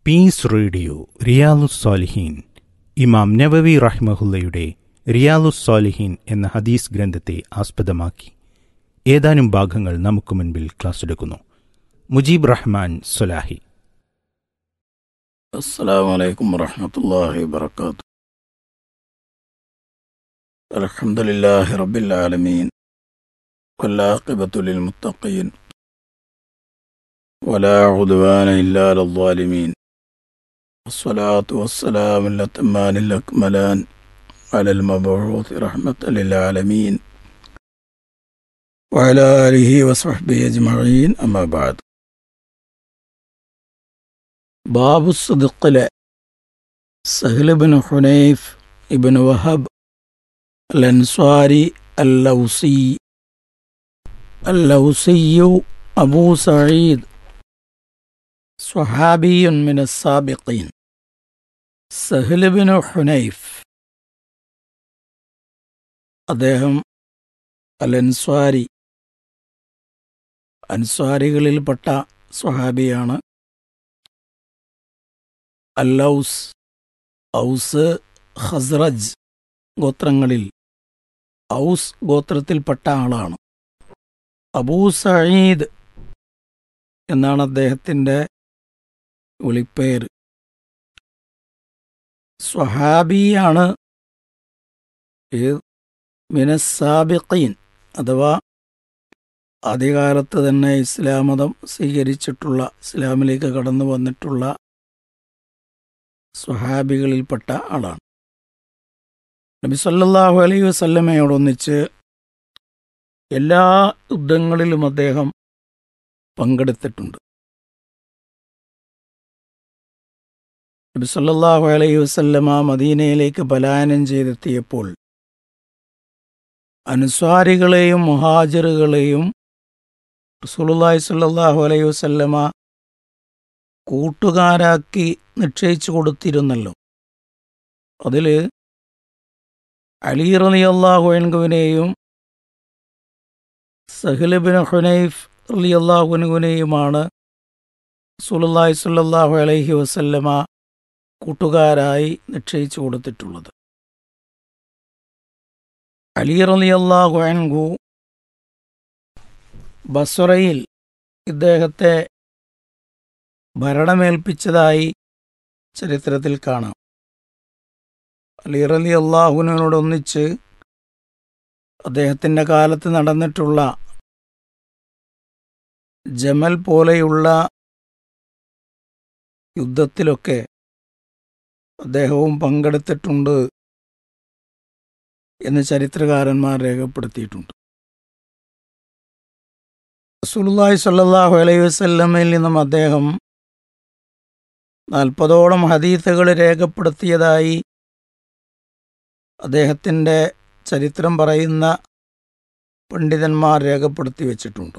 Piece radio റിയാലുസ്സാലിഹീൻ ഇമാം നവവി റഹ്മഹുല്ലയുടെ റിയാലുസ്സാലിഹീൻ എന്ന ഹദീസ് ഗ്രന്ഥത്തെ ആസ്പദമാക്കി ഏതാനും ഭാഗങ്ങൾ നമുക്ക് മുൻപിൽ ക്ലാസ് എടുക്കുന്നു മുജീബ് റഹ്മാൻ സൊലാഹി السلام عليكم ورحمة الله وبركاته الحمد لله رب العالمين والعاقبة للمتقين ولا عدوان إلا على الظالمين الصلاة والسلام الأتمان الأكملان على المبعوث رحمة للعالمين وعلى آله وصحبه أجمعين أما بعد ബാബു സുദുക്കിലെ സഹ്ലബിൻ ഹുനൈഫ് ഇബിൻ വഹബ് അൻസ്വാരി അല്ലൗസി അല്ലൗസിയു അബൂ സഈദ് സ്വഹാബിയുൻ മിൻ السابقين സഹ്ലബിൻ ഹുനൈഫ് അദ്ദേഹം അൽ അൻസ്വാരി അൻസ്വാരികളിൽപ്പെട്ട സ്വഹാബിയാണ് അല്ലൗസ് ഔസ് ഖസ്റജ് ഗോത്രങ്ങളിൽ ഔസ് ഗോത്രത്തിൽപ്പെട്ട ആളാണ് അബൂ സഈദ് എന്നാണ് അദ്ദേഹത്തിൻ്റെ വിളിപ്പേര് സ്വഹാബിയാണ് മിനസാബിഖീൻ അഥവാ ആദ്യകാലത്ത് തന്നെ ഇസ്ലാം മതം സ്വീകരിച്ചിട്ടുള്ള ഇസ്ലാമിലേക്ക് കടന്നു വന്നിട്ടുള്ള സ്വഹാബികളിൽപ്പെട്ട ആളാണ് നബി സല്ലല്ലാഹു അലൈഹി വസല്ലമയോടൊന്നിച്ച് എല്ലാ യുദ്ധങ്ങളിലും അദ്ദേഹം പങ്കെടുത്തിട്ടുണ്ട് നബി സല്ലല്ലാഹു അലൈഹി വസല്ലമ മദീനയിലേക്ക് പലായനം ചെയ്തെത്തിയപ്പോൾ അനുസ്വാരികളെയും മുഹാജിറുകളെയും റസൂലുള്ളാഹി സ്വല്ലല്ലാഹു അലൈഹി വസല്ലമ കൂട്ടുകാരാക്കി നിശ്ചയിച്ചു കൊടുത്തിരുന്നല്ലോ അതിൽ അലി റലി അള്ളാഹുവിനെയും സഹിലബിൻ ഹുനൈഫ് റലി അള്ളാഹുനുവിനെയുമാണ് സുലല്ലാഹി സുല്ലാഹു അലൈഹി വസല്ലമ കൂട്ടുകാരായി നിശ്ചയിച്ചു കൊടുത്തിട്ടുള്ളത് അലി റലി അള്ളാഹു അൻഹു ബസ്രയിൽ ഇദ്ദേഹത്തെ ഭരണമേൽപ്പിച്ചതായി ചരിത്രത്തിൽ കാണാം അലിറലി അള്ളാഹുവിനോടൊന്നിച്ച് അദ്ദേഹത്തിൻ്റെ കാലത്ത് നടന്നിട്ടുള്ള ജമൽ പോലെയുള്ള യുദ്ധത്തിലൊക്കെ അദ്ദേഹവും പങ്കെടുത്തിട്ടുണ്ട് എന്ന് ചരിത്രകാരന്മാർ രേഖപ്പെടുത്തിയിട്ടുണ്ട് റസൂലുള്ളാഹി സ്വല്ലല്ലാഹു അലൈഹി വസല്ലമയിൽ നിന്നും അദ്ദേഹം നാൽപ്പതോളം ഹദീത്തുകൾ രേഖപ്പെടുത്തിയതായി അദ്ദേഹത്തിൻ്റെ ചരിത്രം പറയുന്ന പണ്ഡിതന്മാർ രേഖപ്പെടുത്തി വച്ചിട്ടുണ്ട്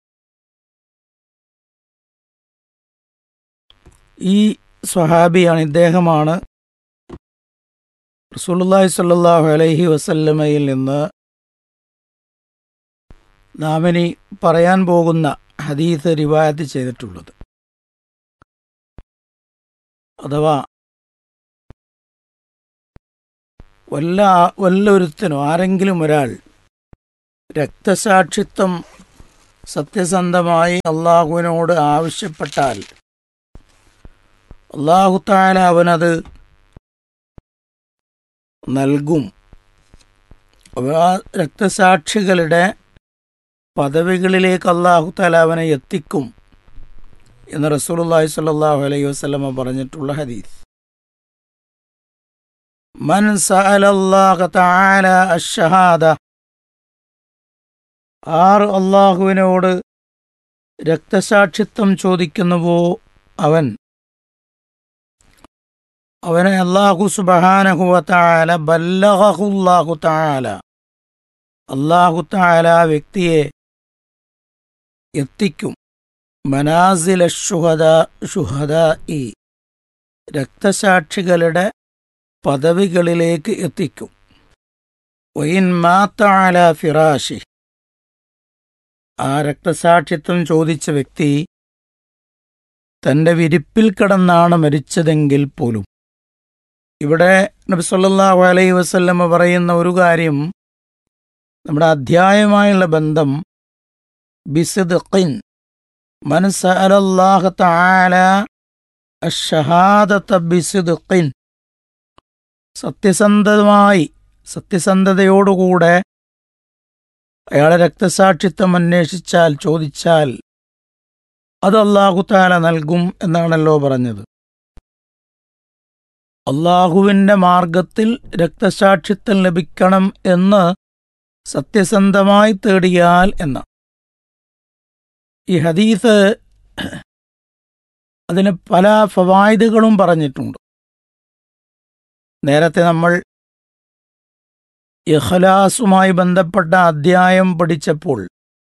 ഈ സ്വഹാബിയാണ് ഇദ്ദേഹമാണ് റസൂലുള്ളാഹി സ്വല്ലല്ലാഹു അലൈഹി വസല്ലമയിൽ നിന്ന് നാം ഇനി പറയാൻ പോകുന്ന ഹദീസ് റിവായത്ത് ചെയ്തിട്ടുള്ളത് അഥവാ വല്ല വല്ലൊരുത്തനോ ആരെങ്കിലും ഒരാൾ രക്തസാക്ഷിത്വം സത്യസന്ധമായി അള്ളാഹുവിനോട് ആവശ്യപ്പെട്ടാൽ അള്ളാഹുത്താല അവനത് നൽകും ആ രക്തസാക്ഷികളുടെ പദവികളിലേക്ക് അള്ളാഹുത്താല അവനെ എത്തിക്കും എന്ന് റസൂലുള്ളാഹി സ്വല്ലല്ലാഹു അലൈഹി വസല്ലമ പറഞ്ഞിട്ടുള്ള ഹദീസ് മൻ സഅലല്ലാഹ തആല അഷ്ഷഹാദ ആർ അള്ളാഹുവിനോട് രക്തസാക്ഷിത്വം ചോദിക്കുന്നുവോ അവൻ അവനെ അള്ളാഹു സുബഹാനഹുവ തആല ബല്ലഹുല്ലാഹു തആല അള്ളാഹു തആല വ്യക്തിയെ എത്തിക്കും മനാസില ഷുഹദ ഷുഹദ ഈ രക്തസാക്ഷികളുടെ പദവികളിലേക്ക് എത്തിക്കും വൈൻ മാത്താല ഫിറാഷി ആ രക്തസാക്ഷിത്വം ചോദിച്ച വ്യക്തി തൻ്റെ വിരിപ്പിൽ കിടന്നാണ് മരിച്ചതെങ്കിൽ പോലും ഇവിടെ നബി സല്ലല്ലാഹു അലൈഹി വസല്ലമ പറയുന്ന ഒരു കാര്യം നമ്മുടെ അധ്യായമായുള്ള ബന്ധം ബിസിദ്ഖിൻ മൻ സഅലല്ലാഹ തആല അഷ്ഷഹാദത ബിസിദ്ഖിൻ സത്യസന്ധമായി സത്യസന്ധതയോടുകൂടെ അയാളെ രക്തസാക്ഷിത്വം അന്വേഷിച്ചാൽ ചോദിച്ചാൽ അത് അള്ളാഹു താല നൽകും എന്നാണല്ലോ പറഞ്ഞത് അള്ളാഹുവിൻ്റെ മാർഗത്തിൽ രക്തസാക്ഷിത്വം ലഭിക്കണം എന്ന് സത്യസന്ധമായി തേടിയാൽ എന്ന ഈ ഹദീസ് അതിന് പല ഫവായിദുകളും പറഞ്ഞിട്ടുണ്ട് നേരത്തെ നമ്മൾ ഇഖ്ലാസുമായി ബന്ധപ്പെട്ട അധ്യായം പഠിച്ചപ്പോൾ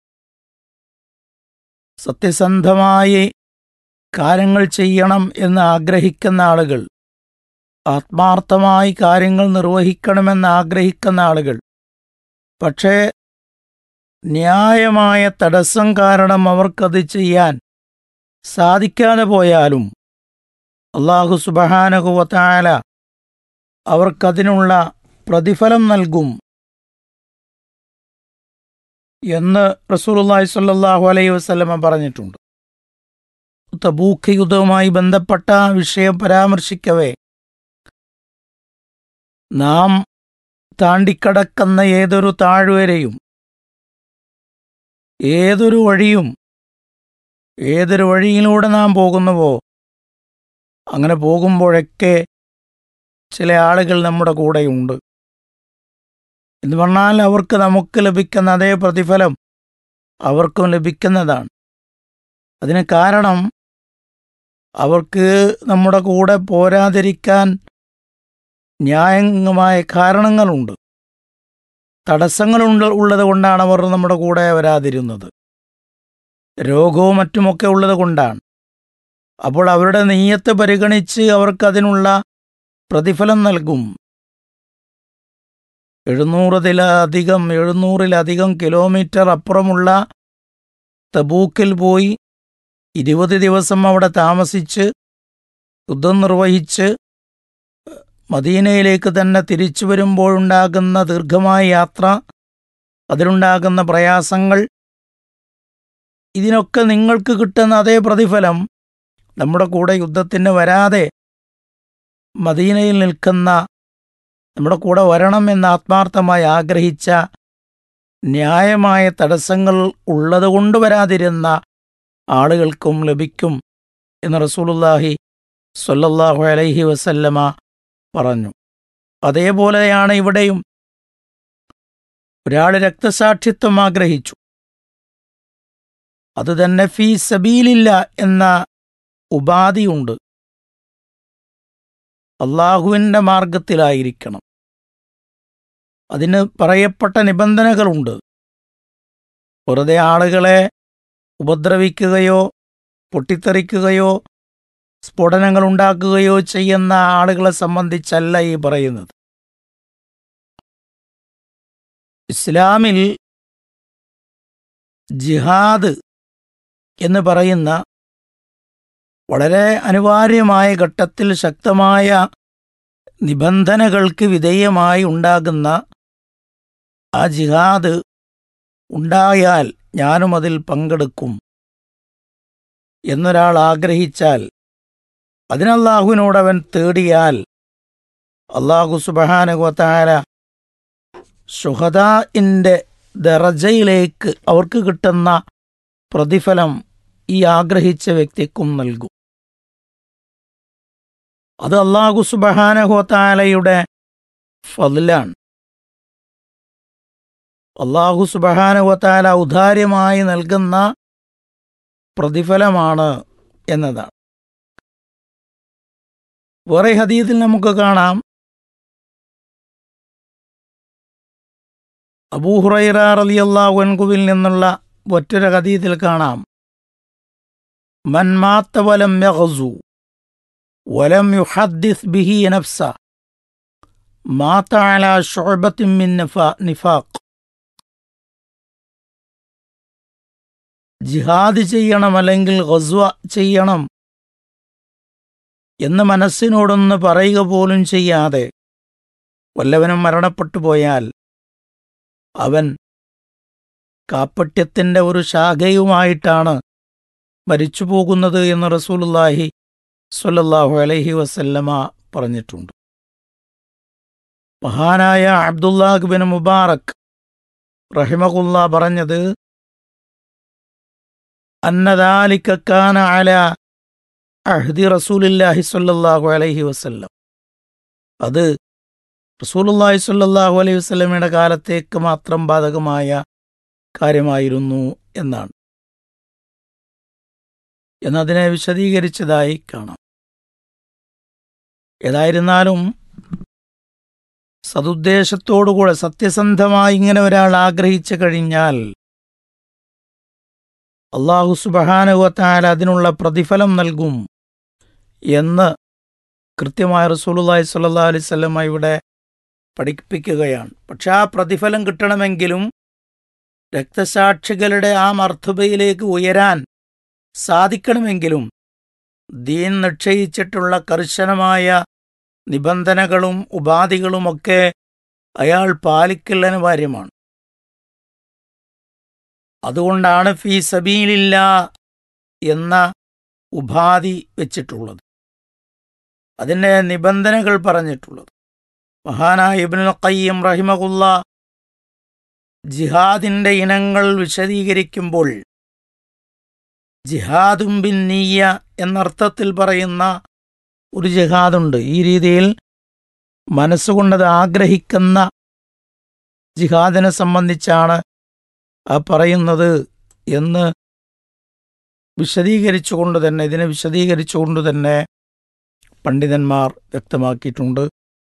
സത്യസന്ധമായി കാര്യങ്ങൾ ചെയ്യണം എന്ന് ആഗ്രഹിക്കുന്ന ആളുകൾ ആത്മാർത്ഥമായി കാര്യങ്ങൾ നിർവഹിക്കണമെന്ന് ആഗ്രഹിക്കുന്ന ആളുകൾ പക്ഷേ ന്യായമായ തടസ്സം കാരണം അവർക്കത് ചെയ്യാൻ സാധിക്കാതെ പോയാലും അള്ളാഹു സുബഹാനകുവത്തായ അവർക്കതിനുള്ള പ്രതിഫലം നൽകും എന്ന് റസൂലുള്ളാഹി സ്വല്ലല്ലാഹു അലൈഹി വസല്ലമ പറഞ്ഞിട്ടുണ്ട് തബൂക്ക് യുദ്ധവുമായി ബന്ധപ്പെട്ട വിഷയം പരാമർശിക്കവേ നാം താണ്ടിക്കടക്കുന്ന ഏതൊരു താഴ്വരയും ഏതൊരു വഴിയും ഏതൊരു വഴിയിലൂടെ നാം പോകുന്നുവോ അങ്ങനെ പോകുമ്പോഴൊക്കെ ചില ആളുകൾ നമ്മുടെ കൂടെയുണ്ട് എന്ന് പറഞ്ഞാൽ അവർക്ക് നമുക്ക് ലഭിക്കുന്ന അതേ പ്രതിഫലം അവർക്കും ലഭിക്കുന്നതാണ് അതിന് കാരണം അവർക്ക് നമ്മുടെ കൂടെ പോരാതിരിക്കാൻ ന്യായമായ കാരണങ്ങളുണ്ട് തടസ്സങ്ങളുണ്ട് ഉള്ളത് കൊണ്ടാണ് അവർ നമ്മുടെ കൂടെ വരാതിരുന്നത് രോഗവും മറ്റുമൊക്കെ ഉള്ളത് കൊണ്ടാണ് അപ്പോൾ അവരുടെ നെയ്യത്ത് പരിഗണിച്ച് അവർക്കതിനുള്ള പ്രതിഫലം നൽകും എഴുന്നൂറിലധികം എഴുന്നൂറിലധികം കിലോമീറ്റർ അപ്പുറമുള്ള തബൂക്കിൽ പോയി ഇരുപത് ദിവസം അവിടെ താമസിച്ച് യുദ്ധം നിർവഹിച്ച് മദീനയിലേക്ക് തന്നെ തിരിച്ചു വരുമ്പോഴുണ്ടാകുന്ന ദീർഘമായ യാത്ര അതിലുണ്ടാകുന്ന പ്രയാസങ്ങൾ ഇതിനൊക്കെ നിങ്ങൾക്ക് കിട്ടുന്ന അതേ പ്രതിഫലം നമ്മുടെ കൂടെ യുദ്ധത്തിന് വരാതെ മദീനയിൽ നിൽക്കുന്ന നമ്മുടെ കൂടെ വരണം എന്ന് ആത്മാർത്ഥമായി ആഗ്രഹിച്ച ന്യായമായ തടസ്സങ്ങൾ ഉള്ളതുകൊണ്ട് വരാതിരുന്ന ആളുകൾക്കും ലഭിക്കും എന്ന് റസൂലുല്ലാഹി സ്വല്ലല്ലാഹു അലൈഹി വസല്ലമ പറഞ്ഞു അതേപോലെയാണ് ഇവിടെയും ഒരാൾ രക്തസാക്ഷിത്വം ആഗ്രഹിച്ചു അത് തന്നെ ഫീ സബീലില്ല എന്ന ഉപാധിയുണ്ട് അള്ളാഹുവിൻ്റെ മാർഗത്തിലായിരിക്കണം അതിന് പറയപ്പെട്ട നിബന്ധനകളുണ്ട് വെറുതെ ആളുകളെ ഉപദ്രവിക്കുകയോ പൊട്ടിത്തെറിക്കുകയോ സ്ഫോടനങ്ങൾ ഉണ്ടാക്കുകയോ ചെയ്യുന്ന ആളുകളെ സംബന്ധിച്ചല്ല ഈ പറയുന്നത് ഇസ്ലാമിൽ ജിഹാദ് എന്ന് പറയുന്ന വളരെ അനിവാര്യമായ ഘട്ടത്തിൽ ശക്തമായ നിബന്ധനകൾക്ക് വിധേയമായി ഉണ്ടാകുന്ന ആ ജിഹാദ് ഉണ്ടായാൽ ഞാനും അതിൽ പങ്കെടുക്കും എന്നൊരാൾ ആഗ്രഹിച്ചാൽ അതിനല്ലാഹുവിനോട് അവൻ തേടിയാൽ അള്ളാഹു സുബഹാനുഗോത്താര ഷുഹദാഇൻ്റെ ദറജയിലേക്ക് അവർക്ക് കിട്ടുന്ന പ്രതിഫലം ഈ ആഗ്രഹിച്ച വ്യക്തിക്കും നൽകും അത് അള്ളാഹു സുബഹാനഹോത്താലയുടെ ഫതിലാണ് അള്ളാഹു സുബഹാനഹോത്താല ഔദാര്യമായി നൽകുന്ന പ്രതിഫലമാണ് എന്നതാണ് വേറെ ഹദീത്തിൽ നമുക്ക് കാണാം അബൂഹുറൈറ റളിയല്ലാഹു അൻഹുവിൽ നിന്നുള്ള ഒറ്റൊരു ഹദീത്തിൽ കാണാം മൻ മാത്ത വലം യഗ്സു വലം യുഹദ്ദിസ് ബിഹി നഫ്സ മാത്ത അലാ ശുഅബത്തിൻ മിൻ നിഫാ- നിഫാഖ് ജിഹാദ് ചെയ്യണം അല്ലെങ്കിൽ ഗസ്വ ചെയ്യണം എന്ന് മനസ്സിനോടൊന്ന് പറയുക പോലും ചെയ്യാതെ വല്ലവനും മരണപ്പെട്ടു പോയാൽ അവൻ കാപ്പട്യത്തിൻ്റെ ഒരു ശാഖയുമായിട്ടാണ് മരിച്ചു പോകുന്നത് എന്ന് റസൂലുള്ളാഹി സ്വല്ലല്ലാഹു അലൈഹി വസല്ലമ പറഞ്ഞിട്ടുണ്ട് മഹാനായ അബ്ദുല്ലാഹ് ബിൻ മുബാറക് റഹിമകുല്ല പറഞ്ഞത് അന്നദാലിക കാന അല അഹ്ദി റസൂലില്ലാഹി സ്വല്ലല്ലാഹു അലൈഹി വസല്ലം അത് റസൂലുള്ളാഹി സ്വല്ലല്ലാഹു അലൈഹി വസല്ലമയുടെ കാലത്തേക്ക് മാത്രം ബാധകമായ കാര്യമായിരുന്നു എന്നാണ് എന്നതിനെ വിശദീകരിച്ചതായി കാണാം ഏതായിരുന്നാലും സതുദ്ദേശത്തോടുകൂടെ സത്യസന്ധമായി ഇങ്ങനെ ഒരാൾ ആഗ്രഹിച്ചു കഴിഞ്ഞാൽ അള്ളാഹു സുബഹാനുവത്തായാൽ അതിനുള്ള പ്രതിഫലം നൽകും എന്ന് കൃത്യമായ റസൂലുള്ളാഹി സ്വല്ലല്ലാഹു അലൈഹി വസല്ലം ഇവിടെ പഠിപ്പിക്കുകയാണ് പക്ഷെ ആ പ്രതിഫലം കിട്ടണമെങ്കിലും രക്തസാക്ഷികളുടെ ആ മർത്തുബയിലേക്ക് ഉയരാൻ സാധിക്കണമെങ്കിലും ദീൻ നിശ്ചയിച്ചിട്ടുള്ള കർശനമായ നിബന്ധനകളും ഉപാധികളുമൊക്കെ അയാൾ പാലിക്കൽ അനിവാര്യമാണ് അതുകൊണ്ടാണ് ഫീ സബീലില്ല എന്ന ഉപാധി വെച്ചിട്ടുള്ളത് അതിൻ്റെ നിബന്ധനകൾ പറഞ്ഞിട്ടുള്ളത് മഹാനായ ഇബ്നുൽ ഖയ്യം റഹിമകുല്ല ജിഹാദിൻ്റെ ഇനങ്ങൾ വിശദീകരിക്കുമ്പോൾ ജിഹാദും ബിൻ നീയ എന്നർത്ഥത്തിൽ പറയുന്ന ഒരു ജിഹാദുണ്ട് ഈ രീതിയിൽ മനസ്സുകൊണ്ടത് ആഗ്രഹിക്കുന്ന ജിഹാദിനെ സംബന്ധിച്ചാണ് ആ പറയുന്നത് എന്ന് വിശദീകരിച്ചുകൊണ്ട് തന്നെ ഇതിനെ വിശദീകരിച്ചുകൊണ്ട് തന്നെ പണ്ഡിതന്മാർ വ്യക്തമാക്കിയിട്ടുണ്ട്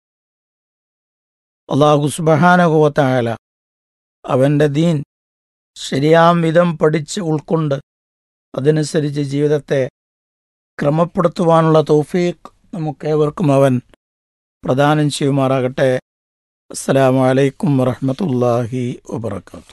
അള്ളാഹു സുബഹാനകോത്തായാല അവൻ്റെ ദീൻ ശരിയാം വിധം പഠിച്ച് ഉൾക്കൊണ്ട് അതനുസരിച്ച് ജീവിതത്തെ ക്രമപ്പെടുത്തുവാനുള്ള തൗഫീഖ് നമുക്കേവർക്കും അവൻ പ്രദാനം ചെയ്യുമാറാകട്ടെ അസ്സലാമു അലൈക്കും വറഹ്മത്തുള്ളാഹി വബർക്കാത്തു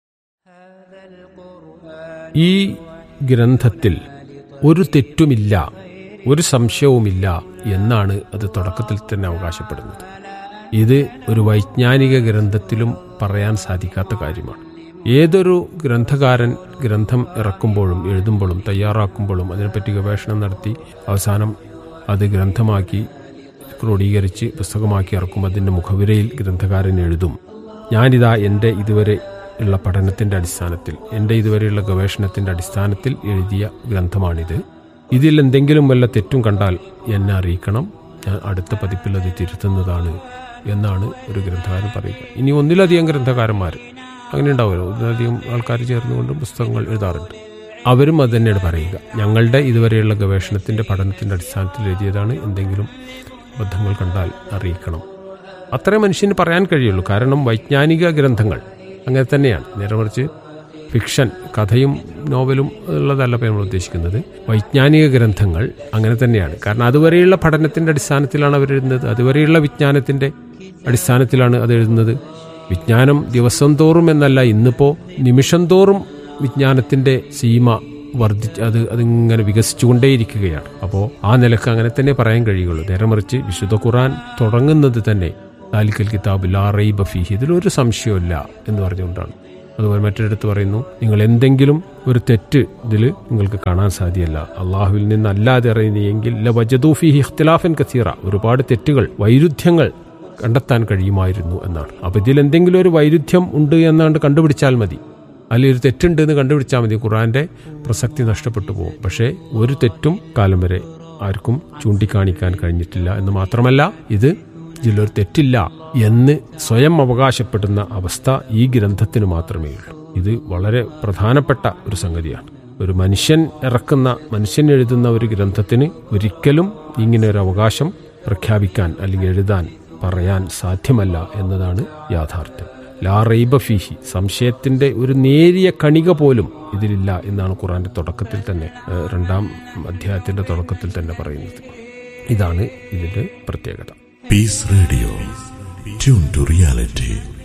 ഈ ഗ്രന്ഥത്തിൽ ഒരു തെറ്റുമില്ല ഒരു സംശയവുമില്ല എന്നാണ് അത് തുടക്കത്തിൽ തന്നെ അവകാശപ്പെടുന്നത് ഇത് ഒരു വൈജ്ഞാനിക ഗ്രന്ഥത്തിലും പറയാൻ സാധിക്കാത്ത കാര്യമാണ് ഏതൊരു ഗ്രന്ഥകാരൻ ഗ്രന്ഥം ഇറക്കുമ്പോഴും എഴുതുമ്പോഴും തയ്യാറാക്കുമ്പോഴും അതിനെപ്പറ്റി ഗവേഷണം നടത്തി അവസാനം അത് ഗ്രന്ഥമാക്കി ക്രോഡീകരിച്ച് പുസ്തകമാക്കി ഇറക്കും അതിൻ്റെ മുഖവിരയിൽ ഗ്രന്ഥകാരൻ എഴുതും ഞാനിതാ എൻ്റെ ഇതുവരെ ഉള്ള പഠനത്തിൻ്റെ അടിസ്ഥാനത്തിൽ എൻ്റെ ഇതുവരെയുള്ള ഗവേഷണത്തിൻ്റെ അടിസ്ഥാനത്തിൽ എഴുതിയ ഗ്രന്ഥമാണിത് ഇതിൽ എന്തെങ്കിലും വല്ല തെറ്റും കണ്ടാൽ എന്നെ അറിയിക്കണം ഞാൻ അടുത്ത പതിപ്പിൽ അത് തിരുത്തുന്നതാണ് എന്നാണ് ഒരു ഗ്രന്ഥകാരൻ പറയുക ഇനി ഒന്നിലധികം ഗ്രന്ഥകാരന്മാർ അങ്ങനെ ഉണ്ടാവുമല്ലോ ഒന്നിലധികം ആൾക്കാർ ചേർന്നുകൊണ്ട് പുസ്തകങ്ങൾ എഴുതാറുണ്ട് അവരും അത് തന്നെയാണ് പറയുക ഞങ്ങളുടെ ഇതുവരെയുള്ള ഗവേഷണത്തിൻ്റെ പഠനത്തിൻ്റെ അടിസ്ഥാനത്തിൽ എഴുതിയതാണ് എന്തെങ്കിലും അബദ്ധങ്ങൾ കണ്ടാൽ അറിയിക്കണം അത്രേ മനുഷ്യന് പറയാൻ കഴിയുള്ളൂ കാരണം വൈജ്ഞാനിക ഗ്രന്ഥങ്ങൾ അങ്ങനെ തന്നെയാണ് നേരെ മറിച്ച് ഫിക്ഷൻ കഥയും നോവലും ഉള്ളതല്ല ഇപ്പോൾ നമ്മൾ ഉദ്ദേശിക്കുന്നത് വൈജ്ഞാനിക ഗ്രന്ഥങ്ങൾ അങ്ങനെ തന്നെയാണ് കാരണം അതുവരെയുള്ള പഠനത്തിൻ്റെ അടിസ്ഥാനത്തിലാണ് അവർ എഴുതുന്നത് അതുവരെയുള്ള വിജ്ഞാനത്തിൻ്റെ അടിസ്ഥാനത്തിലാണ് അത് എഴുതുന്നത് വിജ്ഞാനം ദിവസം തോറും എന്നല്ല ഇന്നിപ്പോൾ നിമിഷം തോറും വിജ്ഞാനത്തിൻ്റെ സീമ വർദ്ധിച്ച് അത് അതിങ്ങനെ വികസിച്ചുകൊണ്ടേയിരിക്കുകയാണ് അപ്പോൾ ആ നിലക്ക് അങ്ങനെ തന്നെ പറയാൻ കഴിയുള്ളൂ നേരെ മറിച്ച് വിശുദ്ധ ഖുറാൻ തുടങ്ങുന്നത് തന്നെ താലിക്കൽ കിതാബ് ലാ റൈബ ഫീഹി ഇതിലൊരു സംശയമില്ല എന്ന് പറഞ്ഞുകൊണ്ടാണ് അതുപോലെ മറ്റൊരിടത്ത് പറയുന്നു നിങ്ങൾ എന്തെങ്കിലും ഒരു തെറ്റ് ഇതിൽ നിങ്ങൾക്ക് കാണാൻ സാധ്യമല്ല അള്ളാഹുവിൽ നിന്നല്ലാതെ അറിയുന്നെങ്കിൽ ല വജദൂഫിഹി ഇഖ്തിലാഫൻ കസീറ ഒരുപാട് തെറ്റുകൾ വൈരുദ്ധ്യങ്ങൾ കണ്ടെത്താൻ കഴിയുമായിരുന്നു എന്നാണ് അപ്പോൾ ഇതിൽ എന്തെങ്കിലും ഒരു വൈരുദ്ധ്യം ഉണ്ട് എന്നാണ്ട് കണ്ടുപിടിച്ചാൽ മതി അല്ലെങ്കിൽ ഒരു തെറ്റുണ്ട് എന്ന് കണ്ടുപിടിച്ചാൽ മതി ഖുറാന്റെ പ്രസക്തി നഷ്ടപ്പെട്ടു പോകും പക്ഷേ ഒരു തെറ്റും കാലം വരെ ആർക്കും ചൂണ്ടിക്കാണിക്കാൻ കഴിഞ്ഞിട്ടില്ല എന്ന് മാത്രമല്ല ഇത് ഇതിലൊരു തെറ്റില്ല എന്ന് സ്വയം അവകാശപ്പെടുന്ന അവസ്ഥ ഈ ഗ്രന്ഥത്തിന് മാത്രമേ ഉള്ളൂ ഇത് വളരെ പ്രധാനപ്പെട്ട ഒരു സംഗതിയാണ് ഒരു മനുഷ്യൻ ഇറക്കുന്ന മനുഷ്യൻ എഴുതുന്ന ഒരു ഗ്രന്ഥത്തിന് ഒരിക്കലും ഇങ്ങനെ ഒരു അവകാശം പ്രഖ്യാപിക്കാൻ അല്ലെങ്കിൽ എഴുതാൻ പറയാൻ സാധ്യമല്ല എന്നതാണ് യാഥാർത്ഥ്യം ലാ റൈബ ഫീഹി സംശയത്തിന്റെ ഒരു നേരിയ കണിക പോലും ഇതിലില്ല എന്നാണ് ഖുറാന്റെ തുടക്കത്തിൽ തന്നെ ഏഹ്, രണ്ടാം അധ്യായത്തിന്റെ തുടക്കത്തിൽ തന്നെ പറയുന്നത് ഇതാണ് ഇതിന്റെ പ്രത്യേകത Peace Radio. Tune to reality.